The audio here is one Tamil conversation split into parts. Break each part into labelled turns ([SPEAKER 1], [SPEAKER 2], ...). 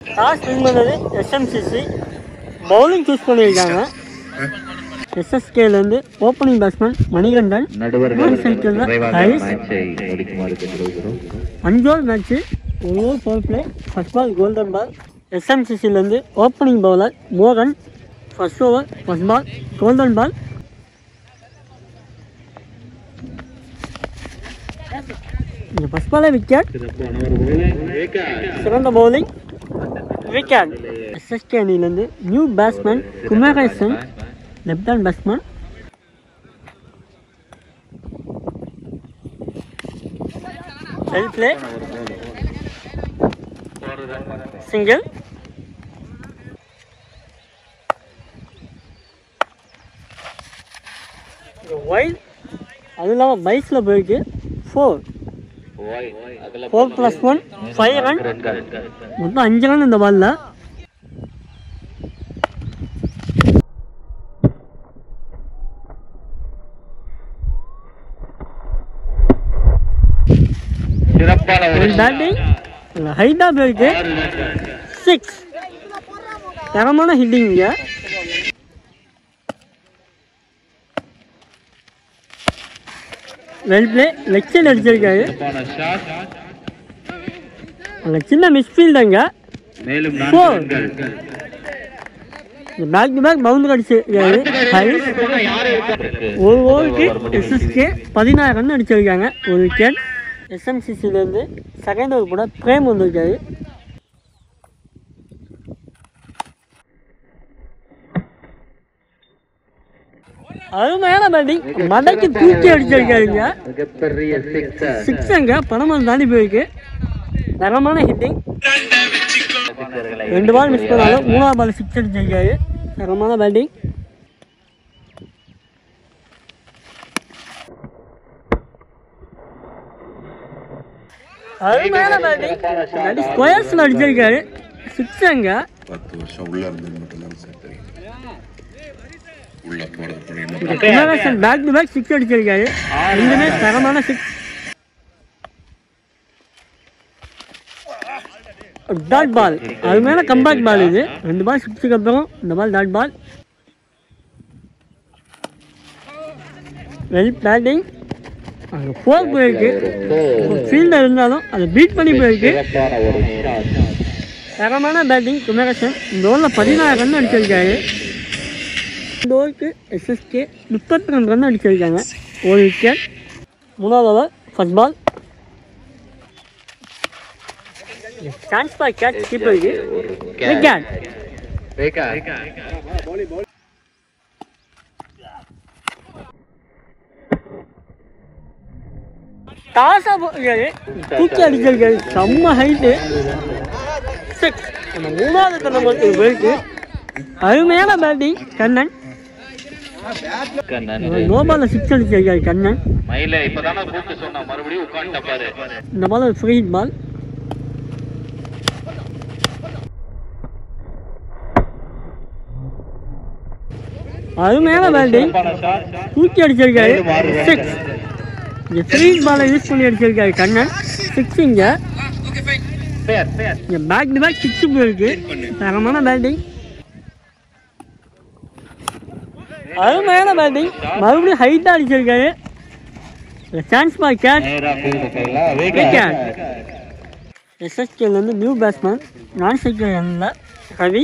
[SPEAKER 1] டாஸ் வின் பண்ணது எஸ்எம்சிசி பவுலிங் சூஸ் பண்ணியிருக்காங்க எஸ்எஸ்கேலேருந்து ஓப்பனிங் பேட்ஸ்மேன் மணிகண்டன்
[SPEAKER 2] நடுவர்கள்
[SPEAKER 1] நான் சைக்கிளில்
[SPEAKER 2] விரைவாக
[SPEAKER 1] ஹரிஸ்
[SPEAKER 2] மேட்சை முடிக்குமாறு கேட்டுக்கொள்கிறோம்
[SPEAKER 1] அஞ்சு ஓவர் மேட்ச்சு ஒரு over power play first ball golden ball எஸ்எம்சிசிலேருந்து ஓப்பனிங் பவுலர் மோகன் first over first ball golden ball இந்த ஃபர்ஸ்ட் பாலே விக்கெட் சிறந்த பவுலிங் விக்கெட் எஸ்எஸ்கே அணியிலேருந்து new batsman Kumaresan left hand batsman well play single ஒயில் அது இல்லாமல் பைஸில் போயிருக்கு four four plus one five run மொத்தம் அஞ்சு ரன் இந்த பாலில்
[SPEAKER 2] சிறப்பான
[SPEAKER 1] ஒரு பேட்டிங் ஹைட்டாக போயிருக்கு சிக்ஸ் தரமான ஹிட்டிங் இங்கே வெல் பிளே லெக் சைடு அடிச்சிருக்காரு அங்கே சின்ன மிஸ்ஃபீல்டுங்க
[SPEAKER 2] மேலும்
[SPEAKER 1] Four. Back to back boundary அடிச்சிருக்காரு ஹரிஸ் ஒரு ஓவருக்கு எஸ்எஸ்கே பதினாறு ரன் அடிச்சிருக்காங்க ஒரு விக்கெட் எஸ்எம்சிசிலேருந்து செகண்ட் ஓவர் கூட பிரேம் வந்திருக்காரு அருமையான பேட்டிங் மடக்கி தூக்கி அடிச்சிருக்காருங்க
[SPEAKER 2] மிகப்பெரிய சிக்ஸர்
[SPEAKER 1] சிக்ஸுங்க பணமாக தாண்டி போயிருக்கு தரமான ஹிட்டிங் ரெண்டு பால் மிஸ் பண்ணாலும் மூணாவது பால் சிக்ஸ் அடிச்சிருக்காரு தரமான பேட்டிங் அருமையான பேட்டிங் நடி ஸ்கொயர்ஸில் அடிச்சிருக்காரு சிக்ஸுங்க
[SPEAKER 3] பத்து வருஷம் உள்ள இருந்தது மட்டும்தான் சார் தெரியும் உள்ள போறது கூட என்ன
[SPEAKER 1] Kumaresan back to back six அடிச்சிருக்காரு ரெண்டுமே தரமான சிக்ஸ் டாட் பால் அது மேலே கம்பேக் பால் இது ரெண்டு பால் சிக்ஸுக்கு அப்புறம் இந்த ball dot ball well batting அங்கே ஃபோர் போயிருக்கு ஃபீல்டில் இருந்தாலும் அதை பீட் பண்ணி போயிருக்கு
[SPEAKER 2] சிறப்பான ஒரு ஷாட்
[SPEAKER 1] தரமான பேட்டிங் குமரேசன் இந்த ஓவரில் பதினாறு ரன் அடிச்சிருக்காரு இந்த ஓவருக்கு எஸ்எஸ்கே முப்பத்தி ரெண்டு ரன் அடிச்சிருக்காங்க ஒரு விக்கெட் மூணாவது over first ball chance for catch கீப்பருக்கு விக்கெட் டாஸா போயிருக்காரு தூக்கி அடிச்சிருக்காரு செம்ம ஹைட்டு சிக்ஸ் நம்ம மூணாவது தலைமுறை போயிருக்கு அருமையான பேட்டிங் கண்ணன் நோ பால்ல சிக்ஸ் அடிச்சிருக்காரு கண்ணன்
[SPEAKER 2] மயில இப்பதானே கூப்பிட்டு சொன்னா மறுபடியும் உட்காந்துட்ட பாரு
[SPEAKER 1] இந்த பால் ஒரு ஃப்ரீ பால் அருமையான பேட்டிங் தூக்கி அடிச்சிருக்காரு சிக்ஸ் இங்க ஃப்ரீ பாலை யூஸ் பண்ணி அடிச்சிருக்காரு கண்ணன் சிக்ஸ் இங்க இங்க பேக் டு பேக் சிக்ஸ் போயிருக்கு தரமான பேட்டிங் அருமையான பேட்டிங் மறுபடியும் ஹைட்டாக அடிச்சிருக்காரு சான்ஸ் பால் கேட்ச்
[SPEAKER 2] நேரா ஃபீல்டு கையில
[SPEAKER 1] விக்கெட் எஸ்எஸ்கேலேருந்து நியூ பேட்ஸ்மேன் நான் செகண்டில் Ravi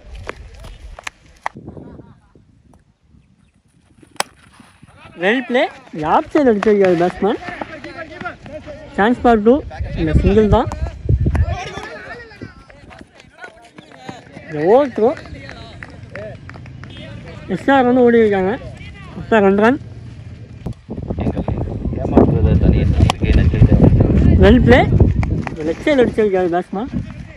[SPEAKER 1] well play off side அடிச்சிருக்காரு பேட்ஸ்மேன் சான்ஸ் பார் டூ இந்த சிங்கிள் தான் இந்த ஓவருக்கு எஸ்ஆர் வந்து ஓடி இருக்காங்க எஸ்ஆர் ரெண்டு ரன்
[SPEAKER 2] ஏமாற்றுவதை தனியாக நம்பிக்கை நினைச்சிருக்கேன்
[SPEAKER 1] வெல் பிளே லெக் சைடு அடிச்சிருக்காரு பேட்ஸ்மேன்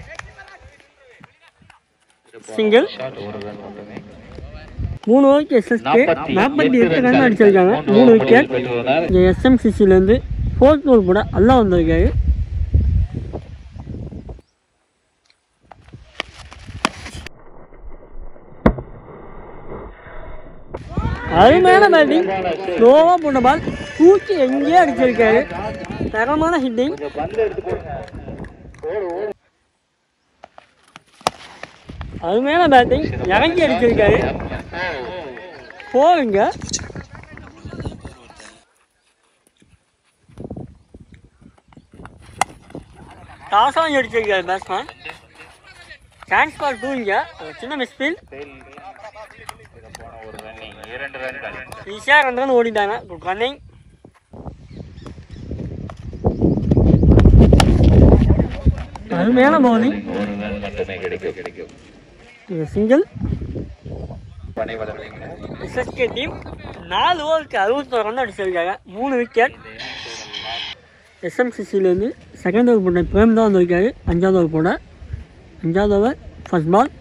[SPEAKER 1] சிங்கிள்
[SPEAKER 2] ஷாட் ஒரு ரன் மட்டுமே
[SPEAKER 1] மூணு ஓவருக்கு எஸ்எஸ்கே நாற்பத்தி எட்டு ரன் அடிச்சிருக்காங்க மூணு விக்கெட் இங்கே எஸ்எம்சிசிலேருந்து ஃபோர்த் ஓவர் கூட அல்லா வந்திருக்காரு அருமையான பேட்டிங் ஸ்லோவாக போட்ட பால் தூக்கி எங்கேயோ அடிச்சிருக்காரு தரமான ஹிட்டிங்
[SPEAKER 2] பந்து எடுத்து போடுங்க
[SPEAKER 1] அருமையான பேட்டிங் இறங்கி அடிச்சிருக்காரு போருங்க டாஸாக அடிச்சிருக்காரு பேட்ஸ்மேன் சான்ஸ் பால் டூங்க ஒரு சின்ன மிஸ்பீல்
[SPEAKER 2] போன ஒரு ரன்னிங் இரண்டு ரன்கள்
[SPEAKER 1] ஈஸியாக ரெண்டு ரன் ஓடிட்டாங்க குட் ரன்னிங் அருமையான பவுலிங்
[SPEAKER 2] ஒரு ரன் மட்டுமே கிடைக்கும் கிடைக்கும்
[SPEAKER 1] சிங்கிள்
[SPEAKER 2] பனை வளர்றீங்க
[SPEAKER 1] எஸ்எஸ்கே டீம் நாலு ஓவருக்கு அறுபத்தோரு ரன் அடிச்சிருக்காங்க மூணு விக்கெட் எஸ்எம்சிசிலேருந்து செகண்ட் ஓவர் போட்ட பிரேம் தான் வந்திருக்காரு அஞ்சாவது ஓவர் போட அஞ்சாவது over first ball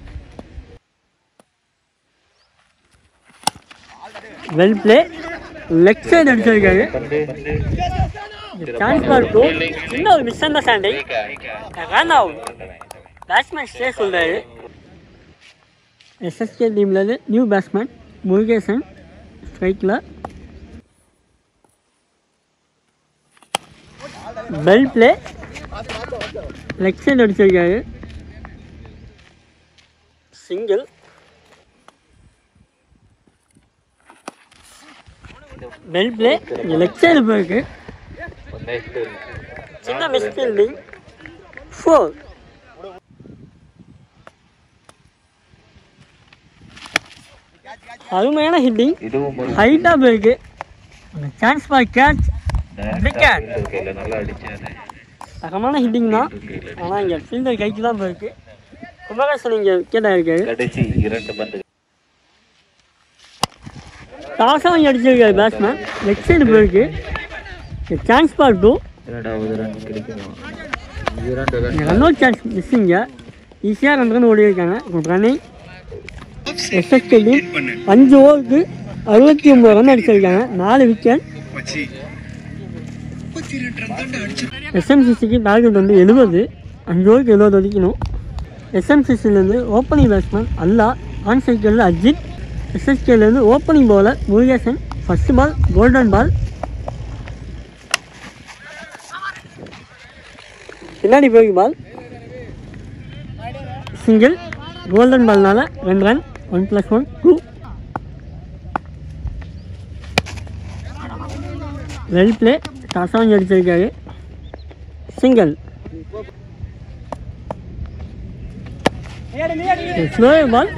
[SPEAKER 1] well play leg side அடிச்சிருக்காரு சான்ஸ் பால் டூ சின்ன ஒரு misunderstanding run out batsman stay சொல்கிறாரு எஸ்எஸ்கே டீம்லேருந்து நியூ பேட்ஸ்மேன் முருகேசன் ஸ்ட்ரைக்கில் வெல் பிளே லெக் சைடு அடிச்சிருக்காரு single well play leg side போயிருக்கு சின்ன மிஸ் ஃபீல்டிங் ஃபோர் அருமையான ஹிட்டிங்
[SPEAKER 2] இதுவும் ஒரு
[SPEAKER 1] ஹைட்டாக போயிருக்கு அந்த சான்ஸ் ஃபார் கேட்ச் Wicket.
[SPEAKER 2] கையில் நல்லா அடிச்சாரு
[SPEAKER 1] தகமான ஹிட்டிங் தான் ஆனால் இங்கே ஃபீல்டர் கைக்கு தான் போயிருக்கு குமரேசன் இங்கே விக்கெட் ஆகிருக்காரு
[SPEAKER 2] கடைசி இரண்டு பந்து
[SPEAKER 1] டாஸாக இங்கே அடிச்சிருக்காரு பேட்ஸ்மேன் லெக் சைடு போயிருக்கு சான்ஸ் ஃபார் டூ
[SPEAKER 2] இரண்டாவது ரன் கிடைக்குமா இரண்டு ரன்
[SPEAKER 1] ரன் அவுட் சான்ஸ் மிஸ்ஸிங்க ஈஸியாக ரெண்டு ரன் ஓடி இருக்காங்க குட் ரன்னிங் எஸ்எஸ்கே டீம் அஞ்சு ஓவருக்கு அறுபத்தி ஒம்பது ரன் அடிச்சிருக்காங்க நாலு விக்கெட் எஸ்எம்சிசிக்கு டார்கெட் வந்து எழுபது அஞ்சு ஓவருக்கு எழுபது அடிக்கணும் எஸ்எம்சிசிலேருந்து ஓப்பனிங் பேட்ஸ்மேன் அல்லா ஆன் சைக்கிளில் அஜித் எஸ்எஸ்கேலேருந்து opening bowler Murugesan first ball golden ball பின்னாடி போய் பால் சிங்கிள் கோல்டன் பால்னால ரெண்டு run one plus one two well play டாஸாக அடிச்சிருக்காரு single slow ball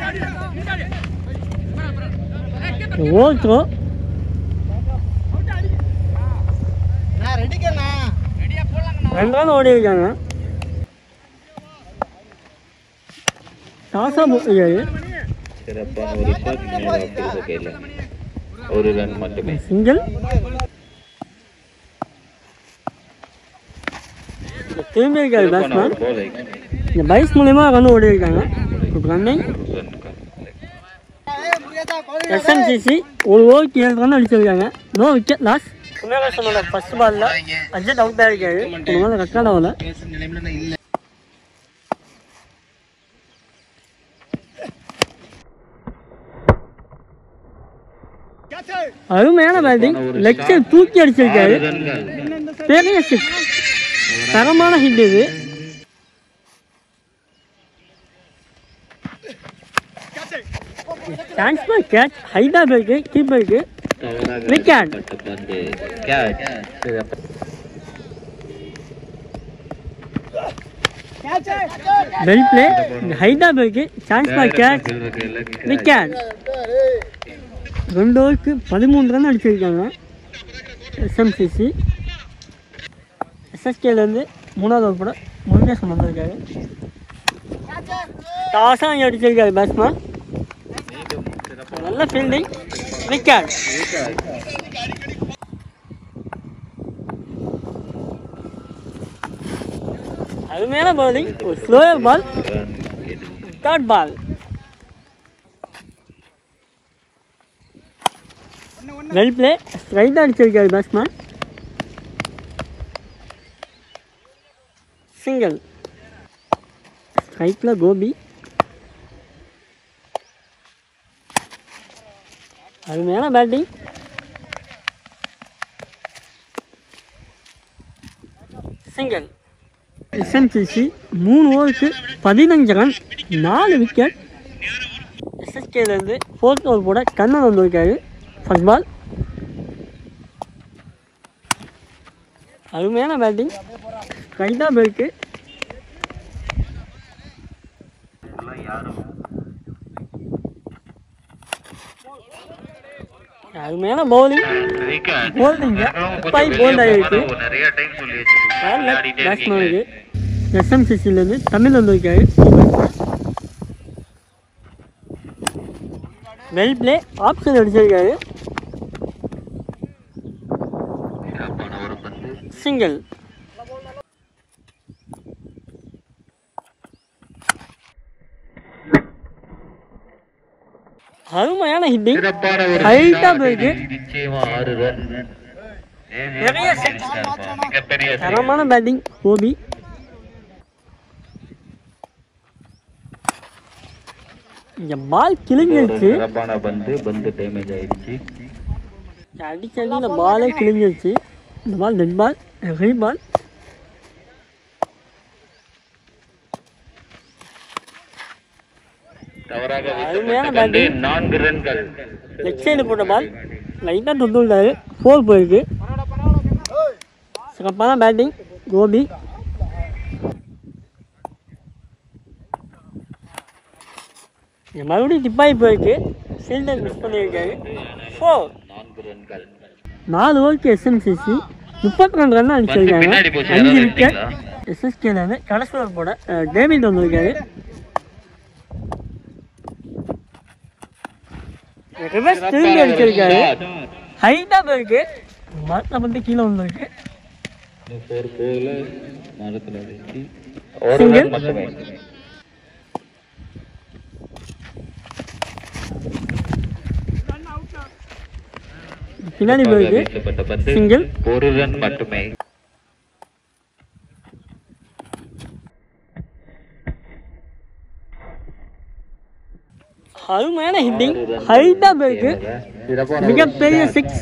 [SPEAKER 1] overthrow ரெண்டு ரன் ஓடி இருக்காங்க டாஸாக போட்டிருக்காரு
[SPEAKER 2] சிறப்பான ஒரு ஷாட் மேலே கையில் ஒரு ரன் மட்டுமே
[SPEAKER 1] சிங்கிள் திரும்பி இருக்காரு
[SPEAKER 2] சிறப்பான
[SPEAKER 1] பேட்ஸ்மேன்
[SPEAKER 2] ஒரு bowling.
[SPEAKER 1] இந்த பைஸ் மூலயமா ரன் ஓடி இருக்காங்க ரன்னிங்
[SPEAKER 2] ஒரு run க்கு.
[SPEAKER 1] எஸ்எம்சிசி ஒரு ஓவருக்கு ஏழு ரன் அடிச்சிருக்காங்க நோ விக்கெட் லாஸ் குமரேசனோட ஃபர்ஸ்ட் பாலில் அஜித் அவுட் ஆகிருக்காரு ஒரு மேலே ரெக்கார்ட் ஆகல அருமையான பேட்டிங் லெக் சைடு தூக்கி அடிச்சிருக்காரு
[SPEAKER 2] ஆறு ரன்கள்
[SPEAKER 1] பெரிய சிக்ஸ் தரமான ஹிட் இது சான்ஸ் பாய் கேட்ச் ஹைட்டாக போயிருக்கு கீப்பருக்கு
[SPEAKER 2] தவறாக
[SPEAKER 1] Wicket.
[SPEAKER 2] பட்ட பந்து கேட்ச் சிறப்பு
[SPEAKER 1] வெல் பிளே ஹைட்டாக போயிருக்கு சான்ஸ் பாய் கேட்ச் விக்கெட் ரெண்டு ஓவருக்கு பதிமூணு ரன் அடிச்சிருக்காங்க எஸ்எம்சிசி எஸ்எஸ்கேலேருந்து மூணாவது ஓவர் கூட முருகேசன் வந்திருக்காரு டாஸாக அடிச்சிருக்காரு பேட்ஸ்மேன் நல்ல ஃபீல்டிங் விக்கெட் அருமையான பவுலிங் ஒரு ஸ்லோயர் பால்
[SPEAKER 2] ரன் எதுவும்
[SPEAKER 1] தேர்ட் பால் வெல் பிளே ஸ்ட்ரைட்டாக அடிச்சிருக்காரு பேட்ஸ்மேன் சிங்கிள் ஸ்ட்ரைக்கில் கோபி அருமையான பேட்டிங் சிங்கிள் எஸ்என்சிசி மூணு ஓவருக்கு பதினஞ்சு ரன் நாலு விக்கெட் எஸ்எஸ்கேலேருந்து ஃபோர்த் ஓவர் போட கண்ணன் வந்திருக்காரு ஃபர்ஸ்ட் பால் அருமையான பேட்டிங் ரைட்டாக போயிருக்கு அருமையான பவுலிங் போல்டிங்க துப்பாய் போல்ட் ஆகிருக்கு
[SPEAKER 2] நிறைய டைம் சொல்லியாச்சு
[SPEAKER 1] பேட்ஸ்மேனுக்கு எஸ்எம்சிசிலேருந்து தமிழ் வந்திருக்காரு வெல் பிளே ஆப்ஷன் அடிச்சிருக்காரு
[SPEAKER 2] சிறப்பான ஒரு பந்து
[SPEAKER 1] சிங்கிள் அருமையான ஹிட்டிங்
[SPEAKER 2] சிறப்பான ஒரு
[SPEAKER 1] ஹைட்டா போயிருக்கு
[SPEAKER 2] நிச்சயமா ஆறு ரன்
[SPEAKER 1] நிறைய six.
[SPEAKER 2] மிகப்பெரிய six.
[SPEAKER 1] தரமான பேட்டிங் கோபி இந்த பால்
[SPEAKER 2] ஒரு
[SPEAKER 1] கிழிஞ்சிருச்சு
[SPEAKER 2] சிறப்பான பந்து பந்து டேமேஜ் ஆயிடுச்சு
[SPEAKER 1] அடிச்சடி இந்த பாலே கிழிஞ்சிருச்சு இந்த பால் டெட் பால் ரீ பால்
[SPEAKER 2] தவறாக
[SPEAKER 1] அருமையான
[SPEAKER 2] வீசப்பட்ட பந்து
[SPEAKER 1] batting.
[SPEAKER 2] நான்கு ரன்கள்
[SPEAKER 1] லெஃப்ட் சைடு போட்ட பால் லைட்டாக தொட்டு விட்டாரு ஃபோர் போயிருக்கு சிறப்பான பேட்டிங் கோபி இங்க மறுபடியும் டிப்பாகி போயிருக்கு ஃபீல்டர் மிஸ் பண்ணியிருக்காரு ஃபோர்
[SPEAKER 2] நான்கு ரன்கள்
[SPEAKER 1] நாலு ஓவருக்கு எஸ்எம்சிசி முப்பத்தி ரெண்டு ரன் அடிச்சிருக்காங்க
[SPEAKER 2] பின்னாடி போச்சு,
[SPEAKER 1] அஞ்சு
[SPEAKER 2] யாராவது
[SPEAKER 1] விக்கெட்
[SPEAKER 2] எடுத்தீங்களா?
[SPEAKER 1] எஸ்எஸ்கேலேருந்து கடைசி ஓவர் போட அஹ், டேவிட் வந்திருக்காரு ரிவர்ஸ் திரும்பி அடிச்சிருக்காரு ஹைட்டாக போயிருக்கு மரத்தில் வந்து கீழே வந்திருக்கு
[SPEAKER 2] ஃபோர் போல மரத்தில் அடிச்சு ஒரு
[SPEAKER 1] Single.
[SPEAKER 2] ரன் மட்டுமே
[SPEAKER 1] பின்னாடி போயிருக்கு
[SPEAKER 2] வீசப்பட்ட பந்து
[SPEAKER 1] Single.
[SPEAKER 2] ஒரு ரன் மட்டுமே
[SPEAKER 1] அருமையான ஹிட்டிங் ஹைட்டாக போயிருக்கு
[SPEAKER 2] சிறப்பான ஒரு
[SPEAKER 1] மிகப்பெரிய சிக்ஸ்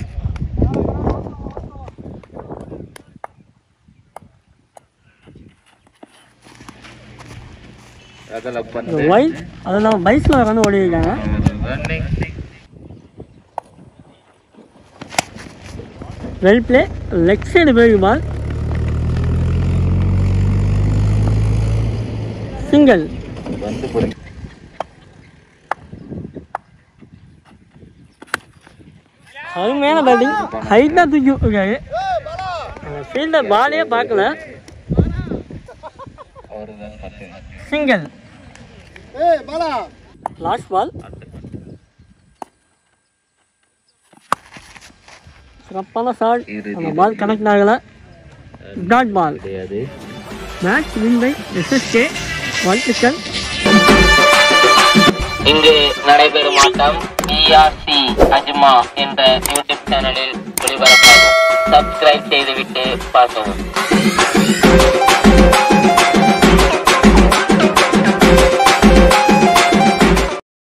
[SPEAKER 2] அகல பந்து
[SPEAKER 1] ஒயிட் அதில் நம்ம பைஸில் ரன் ஓடி இருக்காங்க
[SPEAKER 2] running
[SPEAKER 1] well play leg side போயிருக்கு பால் சிங்கிள்
[SPEAKER 2] வந்து போய்
[SPEAKER 1] அருமையான பேட்டிங் ஹைட்டாக தூக்கி விட்டுருக்காரு ஃபீல்டர் பாலே பார்க்கல
[SPEAKER 2] ஒரு ரன் மட்டுமே
[SPEAKER 1] சிங்கிள் லாஸ்ட் பால் சிறப்பான ஷாட் அந்த பால் கனெக்ட் ஆகலை டாட் பால்
[SPEAKER 2] கிடையாது
[SPEAKER 1] மேட்ச் வின் பை எஸ்எஸ்கே வாழ்த்துக்கள்
[SPEAKER 4] இங்கு நடைபெறும் ஆட்டம் பிஆர்சி அஜ்மா என்ற யூடியூப் சேனலில் ஒளிபரப்பாகும் சப்ஸ்கிரைப் செய்துவிட்டு பார்க்கவும்